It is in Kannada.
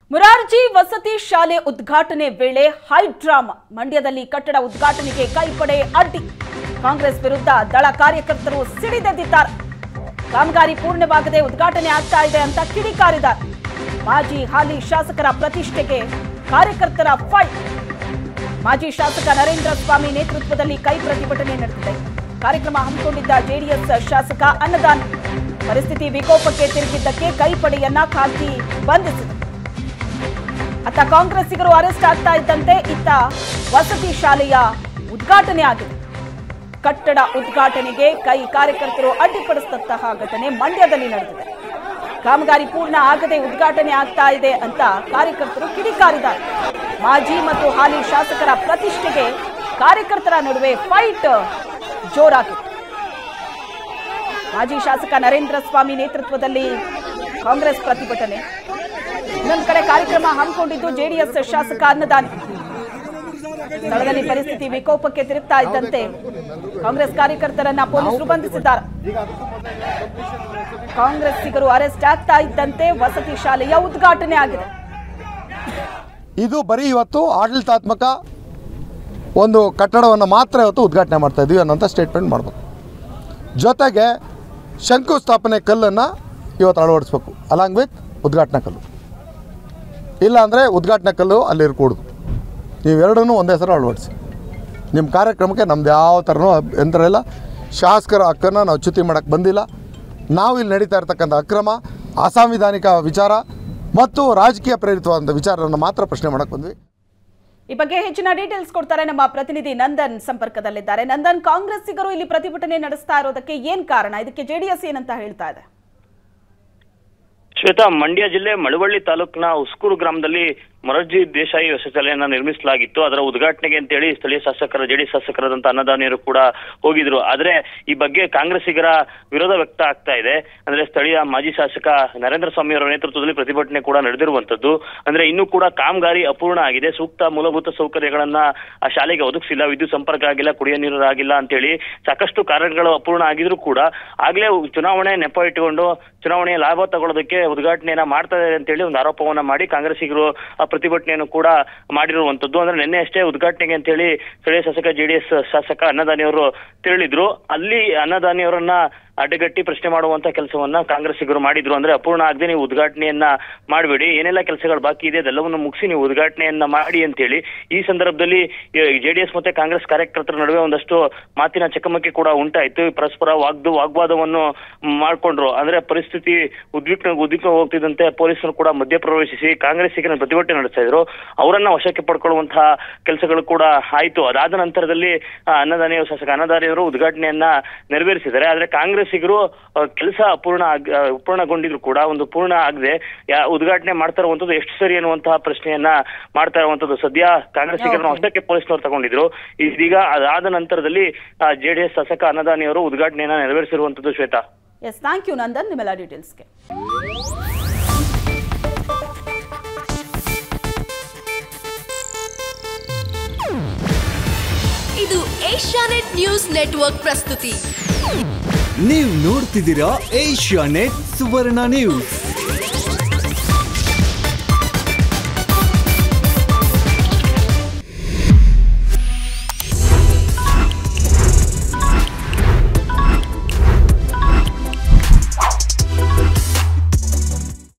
ಮುರಾರ್ಜಿ ವಸತಿ ಶಾಲೆ ಉದ್ಘಾಟನೆ ವೇಳೆ ಹೈ ಡ್ರಾಮಾ ಮಂಡ್ಯದಲ್ಲಿ ಕಟ್ಟಡ ಉದ್ಘಾಟನೆಗೆ ಕೈಪಡೆ ಅಡ್ಡಿ ಕಾಂಗ್ರೆಸ್ ವಿರುದ್ಧ ದಳ ಕಾರ್ಯಕರ್ತರು ಸಿಡಿದೆದ್ದಿದ್ದಾರೆ ಕಾಮಗಾರಿ ಪೂರ್ಣವಾಗದೆ ಉದ್ಘಾಟನೆ ಆಗ್ತಾ ಇದೆ ಅಂತ ಕಿಡಿಕಾರಿದ್ದಾರೆ ಮಾಜಿ ಹಾಲಿ ಶಾಸಕರ ಪ್ರತಿಷ್ಠೆಗೆ ಕಾರ್ಯಕರ್ತರ ಫೈಟ್ ಮಾಜಿ ಶಾಸಕ ನರೇಂದ್ರ ಸ್ವಾಮಿ ನೇತೃತ್ವದಲ್ಲಿ ಕೈ ಪ್ರತಿಭಟನೆ ನಡೆದಿದೆ ಕಾರ್ಯಕ್ರಮ ಹಮ್ಮಿಕೊಂಡಿದ್ದ ಜೆಡಿಎಸ್ ಶಾಸಕ ಅನ್ನದಾನ್ ಪರಿಸ್ಥಿತಿ ವಿಕೋಪಕ್ಕೆ ತಿರುಗಿದ್ದಕ್ಕೆ ಕೈಪಡೆಯನ್ನ ಖಾಕಿ ಬಂಧಿಸಿದೆ ಅತ್ತ ಕಾಂಗ್ರೆಸ್ಸಿಗರು ಅರೆಸ್ಟ್ ಆಗ್ತಾ ಇದ್ದಂತೆ ಇತ್ತ ವಸತಿ ಶಾಲೆಯ ಉದ್ಘಾಟನೆ ಆಗಿದೆ ಕಟ್ಟಡ ಉದ್ಘಾಟನೆಗೆ ಕೈ ಕಾರ್ಯಕರ್ತರು ಅಡ್ಡಿಪಡಿಸಿದಂತಹ ಘಟನೆ ಮಂಡ್ಯದಲ್ಲಿ ನಡೆದಿದೆ ಕಾಮಗಾರಿ ಪೂರ್ಣ ಆಗದೆ ಉದ್ಘಾಟನೆ ಆಗ್ತಾ ಇದೆ ಅಂತ ಕಾರ್ಯಕರ್ತರು ಕಿಡಿಕಾರಿದ್ದಾರೆ ಮಾಜಿ ಮತ್ತು ಹಾಲಿ ಶಾಸಕರ ಪ್ರತಿಷ್ಠೆಗೆ ಕಾರ್ಯಕರ್ತರ ನಡುವೆ ಫೈಟ್ ಜೋರಾಗಿದೆ ಮಾಜಿ ಶಾಸಕ ನರೇಂದ್ರ ಸ್ವಾಮಿ ನೇತೃತ್ವದಲ್ಲಿ ಕಾಂಗ್ರೆಸ್ ಪ್ರತಿಭಟನೆ ಇನ್ನೊಂದು ಕಡೆ ಕಾರ್ಯಕ್ರಮ ಹಮ್ಮಿಕೊಂಡಿದ್ದು ಜೆಡಿಎಸ್ ಶಾಸಕ ಅನ್ನದಾನಿ ಸ್ಥಳದಲ್ಲಿ ಪರಿಸ್ಥಿತಿ ವಿಕೋಪಕ್ಕೆ ತಿರುಗ್ತಾ ಇದ್ದಂತೆ ಕಾಂಗ್ರೆಸ್ ಕಾರ್ಯಕರ್ತರನ್ನ ಪೊಲೀಸರು ಬಂಧಿಸಿದ್ದಾರೆ ಕಾಂಗ್ರೆಸ್ಸಿಗರು ಅರೆಸ್ಟ್ ಆಗ್ತಾ ಇದ್ದಂತೆ ವಸತಿ ಶಾಲೆಯ ಉದ್ಘಾಟನೆ ಆಗಿದೆ ಇದು ಬರೀ ಇವತ್ತು ಆಡಳಿತಾತ್ಮಕ ಒಂದು ಕಟ್ಟಡವನ್ನು ಮಾತ್ರ ಇವತ್ತು ಉದ್ಘಾಟನೆ ಮಾಡ್ತಾ ಇದ್ದೀವಿ ಅನ್ನೋಂಥ ಸ್ಟೇಟ್ಮೆಂಟ್ ಮಾಡಬೇಕು ಜೊತೆಗೆ ಶಂಕುಸ್ಥಾಪನೆ ಕಲ್ಲನ್ನು ಇವತ್ತು ಅಳವಡಿಸ್ಬೇಕು ಅಲಾಂಗ್ ವಿತ್ ಉದ್ಘಾಟನಾ ಕಲ್ಲು ಇಲ್ಲಾಂದರೆ ಉದ್ಘಾಟನಾ ಕಲ್ಲು ಅಲ್ಲಿರ್ಕೂಡ್ದು ಇವೆರಡನ್ನೂ ಒಂದೇ ಸಲ ಅಳವಡಿಸಿ ನಿಮ್ಮ ಕಾರ್ಯಕ್ರಮಕ್ಕೆ ನಮ್ದು ಯಾವ ಥರನೂ ಯಂತ್ರ ಇಲ್ಲ ಶಾಸಕರ ಹಕ್ಕನ್ನು ನಾವು ಚ್ಯುತಿ ಮಾಡೋಕ್ಕೆ ಬಂದಿಲ್ಲ ನಾವು ಇಲ್ಲಿ ನಡೀತಾ ಇರ್ತಕ್ಕಂಥ ಅಕ್ರಮ ಅಸಾಂವಿಧಾನಿಕ ವಿಚಾರ ಮತ್ತು ರಾಜಕೀಯ ಪ್ರೇರಿತವಾದಂಥ ವಿಚಾರವನ್ನು ಮಾತ್ರ ಪ್ರಶ್ನೆ ಮಾಡೋಕ್ಕೆ ಬಂದ್ವಿ ಈ ಬಗ್ಗೆ ಹೆಚ್ಚಿನ ಡೀಟೇಲ್ಸ್ ಕೊಡ್ತಾರೆ ನಮ್ಮ ಪ್ರತಿನಿಧಿ ನಂದನ್ ಸಂಪರ್ಕದಲ್ಲಿದ್ದಾರೆ ನಂದನ್ ಕಾಂಗ್ರೆಸ್ಸಿಗರು ಇಲ್ಲಿ ಪ್ರತಿಭಟನೆ ನಡೆಸ್ತಾ ಇರೋದಕ್ಕೆ ಏನ್ ಕಾರಣ ಇದಕ್ಕೆ ಜೆಡಿಎಸ್ ಏನಂತ ಹೇಳ್ತಾ ಇದೆ ಶ್ವೇತಾ ಮಂಡ್ಯ ಜಿಲ್ಲೆ ಮಳವಳ್ಳಿ ತಾಲೂಕಿನ ಉಸ್ಕೂರು ಗ್ರಾಮದಲ್ಲಿ ಮೊರಾರ್ಜಿ ದೇಸಾಯಿ ವಸತಿಶಾಲೆಯನ್ನ ನಿರ್ಮಿಸಲಾಗಿತ್ತು ಅದರ ಉದ್ಘಾಟನೆಗೆ ಅಂತೇಳಿ ಸ್ಥಳೀಯ ಶಾಸಕರ ಜೆಡಿಎಸ್ ಶಾಸಕರಾದಂತ ಅನ್ನದಾನಿಯರು ಕೂಡ ಹೋಗಿದ್ರು ಆದ್ರೆ ಈ ಬಗ್ಗೆ ಕಾಂಗ್ರೆಸ್ಸಿಗರ ವಿರೋಧ ವ್ಯಕ್ತ ಆಗ್ತಾ ಇದೆ ಅಂದ್ರೆ ಸ್ಥಳೀಯ ಮಾಜಿ ಶಾಸಕ ನರೇಂದ್ರ ಸ್ವಾಮಿ ಅವರ ನೇತೃತ್ವದಲ್ಲಿ ಪ್ರತಿಭಟನೆ ಕೂಡ ನಡೆದಿರುವಂತದ್ದು ಅಂದ್ರೆ ಇನ್ನೂ ಕೂಡ ಕಾಮಗಾರಿ ಅಪೂರ್ಣ ಆಗಿದೆ ಸೂಕ್ತ ಮೂಲಭೂತ ಸೌಕರ್ಯಗಳನ್ನ ಆ ಶಾಲೆಗೆ ಒದಗಿಸಿಲ್ಲ ವಿದ್ಯುತ್ ಸಂಪರ್ಕ ಆಗಿಲ್ಲ ಕುಡಿಯೋ ನೀರು ಆಗಿಲ್ಲ ಅಂತೇಳಿ ಸಾಕಷ್ಟು ಕಾರಣಗಳು ಅಪೂರ್ಣ ಆಗಿದ್ರು ಕೂಡ ಆಗ್ಲೇ ಚುನಾವಣೆ ನೆಪ ಇಟ್ಟುಕೊಂಡು ಚುನಾವಣೆಯ ಲಾಭ ತಗೊಳ್ಳೋದಕ್ಕೆ ಉದ್ಘಾಟನೆಯನ್ನ ಮಾಡ್ತಾ ಇದ್ದಾರೆ ಅಂತೇಳಿ ಒಂದು ಆರೋಪವನ್ನ ಮಾಡಿ ಕಾಂಗ್ರೆಸ್ಸಿಗರು ಆ ಪ್ರತಿಭಟನೆಯನ್ನು ಕೂಡ ಮಾಡಿರುವಂತದ್ದು ಅಂದ್ರೆ ನಿನ್ನೆ ಅಷ್ಟೇ ಉದ್ಘಾಟನೆಗೆ ಅಂತೇಳಿ ಸ್ಥಳೀಯ ಶಾಸಕ ಜೆಡಿಎಸ್ ಶಾಸಕ ಅನ್ನದಾನಿಯವರು ತೆರಳಿದ್ರು ಅಲ್ಲಿ ಅನ್ನದಾನಿಯವರನ್ನ ಅಡ್ಡಗಟ್ಟಿ ಪ್ರಶ್ನೆ ಮಾಡುವಂತ ಕೆಲಸವನ್ನ ಕಾಂಗ್ರೆಸ್ಸಿಗರು ಮಾಡಿದ್ರು ಅಂದ್ರೆ ಅಪೂರ್ಣ ಆಗದೆ ನೀವು ಉದ್ಘಾಟನೆಯನ್ನ ಮಾಡಬೇಡಿ ಏನೆಲ್ಲ ಕೆಲಸಗಳು ಬಾಕಿ ಇದೆ ಅದೆಲ್ಲವನ್ನು ಮುಗಿಸಿ ನೀವು ಉದ್ಘಾಟನೆಯನ್ನ ಮಾಡಿ ಅಂತೇಳಿ ಈ ಸಂದರ್ಭದಲ್ಲಿ ಜೆಡಿಎಸ್ ಮತ್ತೆ ಕಾಂಗ್ರೆಸ್ ಕಾರ್ಯಕರ್ತರ ನಡುವೆ ಒಂದಷ್ಟು ಮಾತಿನ ಚಕಮಕಿ ಕೂಡ ಉಂಟಾಯ್ತು ಪರಸ್ಪರ ವಾಗ್ದು ವಾಗ್ವಾದವನ್ನು ಮಾಡ್ಕೊಂಡ್ರು ಅಂದ್ರೆ ಪರಿಸ್ಥಿತಿ ಉದ್ವಿಗ್ನ ಉದ್ವಿಗ್ನ ಹೋಗ್ತಿದ್ದಂತೆ ಪೊಲೀಸರು ಕೂಡ ಮಧ್ಯಪ್ರವೇಶಿಸಿ ಕಾಂಗ್ರೆಸ್ಸಿಗರ ಪ್ರತಿಭಟನೆ ನಡೆಸ್ತಾ ಇದ್ರು ಅವರನ್ನ ವಶಕ್ಕೆ ಪಡ್ಕೊಳ್ಳುವಂತಹ ಕೆಲಸಗಳು ಕೂಡ ಆಯ್ತು ಅದಾದ ನಂತರದಲ್ಲಿ ಆ, ಅನ್ನದಾನಿ ಶಾಸಕ ಅನ್ನದಾನಿಯವರು ಉದ್ಘಾಟನೆಯನ್ನ ನೆರವೇರಿಸಿದ್ದಾರೆ ಆದ್ರೆ ಕಾಂಗ್ರೆಸ್ಸಿಗರು ಕೆಲಸ ಅಪೂರ್ಣ ಆಗ್- ಆ, ಪೂರ್ಣಗೊಂಡಿದ್ರು ಕೂಡ ಒಂದು ಪೂರ್ಣ ಆಗದೆ ಉದ್ಘಾಟನೆ ಮಾಡ್ತಾ ಇರುವಂತದ್ದು ಎಷ್ಟು ಸರಿ ಅನ್ನುವಂತಹ ಪ್ರಶ್ನೆಯನ್ನ ಮಾಡ್ತಾ ಇರುವಂತದ್ದು ಸದ್ಯ ಕಾಂಗ್ರೆಸ್ಸಿಗರನ್ನ ವಶಕ್ಕೆ ಪೊಲೀಸ್ನವರು ತಗೊಂಡಿದ್ರು ಇದೀಗ ಅದಾದ ನಂತರದಲ್ಲಿ ಜೆಡಿಎಸ್ ಶಾಸಕ ಅನ್ನದಾನಿಯವರು ಉದ್ಘಾಟನೆಯನ್ನ ನೆರವೇರಿಸಿರುವಂತದ್ದು Shweta S thank you Nandan ನಿಮ್ಮೆಲ್ಲ ಡೀಟೇಲ್ಸ್ಗೆ ಇದು ಏಷ್ಯಾನೆಟ್ ನ್ಯೂಸ್ ನೆಟ್ವರ್ಕ್ ಪ್ರಸ್ತುತಿ ನೀವು ನೋಡ್ತಿದ್ದೀರಾ ಏಷ್ಯಾ ನೆಟ್ ಸುವರ್ಣ ನ್ಯೂಸ್